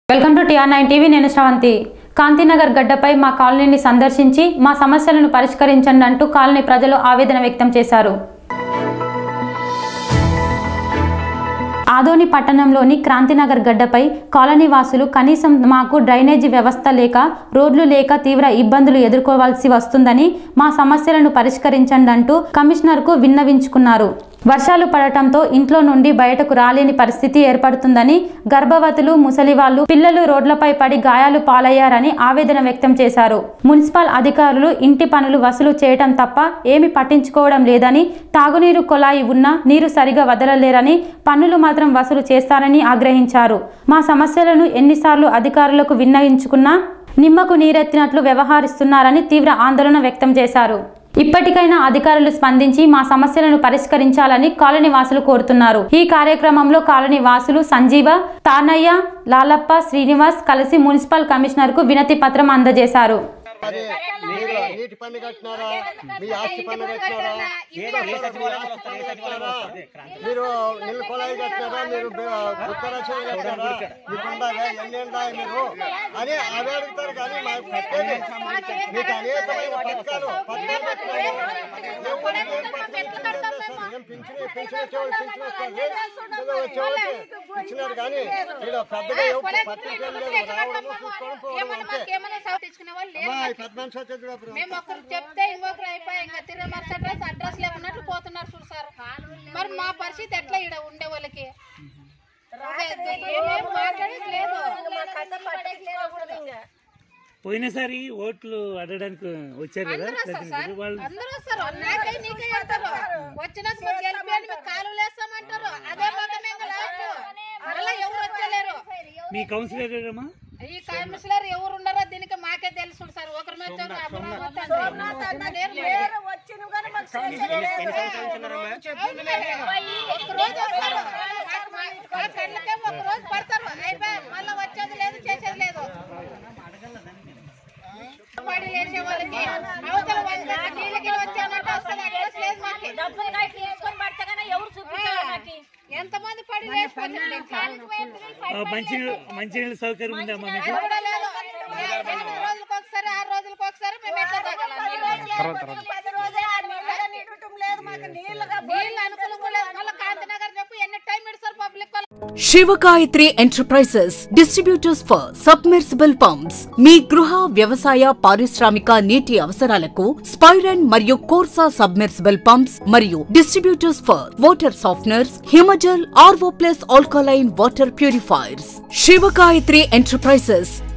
Welcome to TR nine TV నేను శ్రవంతి కాంతినగర్ గడ్డపై మా కాలనీని సందర్శించి మా సమస్యలను పరిష్కరించండి అంటూ కాలనీ ప్రజలు ఆవేదన వ్యక్తం చేశారు ఆదోని పట్టణంలోని క్రాంతినగర్ గడ్డపై కాలనీ వాసులు కనీసం మాకు డ్రైనేజీ వ్యవస్థ లేక రోడ్లు లేక తీవ్ర ఇబ్బందులు ఎదుర్కోవాల్సి వస్తుందని మా సమస్యలను పరిష్కరించండి అంటూ కమిషనర్కు విన్నవించుకున్నారు వర్షాలు పడటంతో ఇంట్లో నుండి బయటకు రాలేని పరిస్థితి ఏర్పడుతుందని గర్భవతులు ముసలివాళ్లు పిల్లలు రోడ్లపై పడి గాయాలు పాలయ్యారని ఆవేదన వ్యక్తం చేశారు మున్సిపల్ అధికారులు ఇంటి పనులు వసూలు చేయటం తప్ప ఏమి పట్టించుకోవడం లేదని తాగునీరు కొలాయి ఉన్నా నీరు సరిగా వదలలేరని పన్నులు మాత్రం వసూలు చేస్తారని ఆగ్రహించారు మా సమస్యలను ఎన్నిసార్లు అధికారులకు విన్నవించుకున్నా నిమ్మకు నీరెత్తినట్లు వ్యవహరిస్తున్నారని తీవ్ర ఆందోళన వ్యక్తం చేశారు ఇప్పటికైనా అధికారులు స్పందించి మా సమస్యలను పరిష్కరించాలని కాలనీ వాసులు కోరుతున్నారు ఈ కార్యక్రమంలో కాలనీ వాసులు సంజీవ తానయ్య లాలప్ప శ్రీనివాస్ కలిసి మున్సిపల్ కమిషనర్ కు వినతి పత్రం అందజేశారు అది మీరు నీటి పన్ను కట్టినారా మీ ఆస్తి పన్ను కట్టినారా ఏదో ఒకటి మీ ఆస్తి పన్ను కట్టినారా మీరు నీళ్ళు కొలాయి కట్టినారా మీరు ఉత్తరాక్షలు కట్టినారా మీకు ఉండాలా ఎన్ని ఉండాలి మీరు అని అవి అడుగుతారు కానీ మాకు కట్టేది మీకు అనేకమైన పథకాలు పథకాలు కట్టినారు ఎవరికి ఏం పథకం ఇచ్చింది ఏం చేస్తారు? ఏం పింఛన్ పింఛన్ వచ్చేవాళ్ళు పింఛన్ వస్తుంది ఏదో వచ్చేవాళ్ళకి ఇచ్చినారు కానీ ఇక్కడ పెద్దగా ఎవరు పత్రికలు లేదు రావడము చూసుకోవడం పోవడం అంతే ఏమైనా సౌట్ ఇచ్చుకునే వాళ్ళు లేరు. అమ్మా, ఈ పెద్ద మనిషి వచ్చేది కూడా అప్పుడు. మేము ఒకరు చెప్తే ఇంకొకరు అయిపోయి ఇంకా తిరిగి మరుసటి రోజు అడ్రస్ లేకున్నట్లు పోతున్నారు చూడు సార్ మరి మా పరిస్థితి ఎట్లా ఇక్కడ ఉండే వాళ్ళకి ఏమేం మాట్లాడేది లేదు పోయినసారి ఓట్లు అడగడానికి వచ్చారు కదా ప్రతినిధులు వాళ్ళు అందరూ వస్తారు నాకై నీకై వస్తారు వచ్చినాక మీరు గెలిపేయండి మీకు కాలు వేస్తామంటారు అదే మాట మేము లాస్ట్ మళ్ళీ ఎవరు వచ్చలేరు మీ కౌన్సిలర్ ఏమా ఈ కౌన్సిలర్ ఎవరు ఉన్నారో దీనికి మాకే తెలుసు సార్ ఒకరి మీద ఒకరు అభిప్రాయం వద్దండి. లేరు. ఒక్కరోజు వస్తారు. మాకు మా- మా కళ్ళకే ఒక్కరోజు పడతారు అయిపోయి మళ్ళీ వచ్చేది లేదు చేసేది లేదు పడి లేచే వాళ్ళకి అవతల వంద నీళ్ళకి వచ్చానంటే అసలు అడ్రస్ లేదు మాకు ఎంతమంది పడి లేచిపోతుంది ఆ, మంచినీళ్ళు మంచినీళ్ళ సౌకర్యం ఉందమ్మా మీకు కూడా లేదు ఎనిమిది రోజులకు ఒకసారి ఆరు రోజులకు ఒకసారి మేము ఎట్లా తాగాలి నీళ్ళు అనుకూలంగా లేదు మళ్ళీ కాంతినగర్ చెప్పు ఎన్ని టైం ఇస్తారు పబ్లిక్ వాళ్ళు Sivagayatri enterprises distributors for submersible pumps మీ గృహ వ్యవసాయ పారిశ్రామిక నీటి అవసరాలకు స్పైరన్ మరియు కోర్సా సబ్మెర్సిబుల్ పంప్స్ మరియు distributors for water softeners Himajal RO plus alkaline water purifiers Sivagayatri enterprises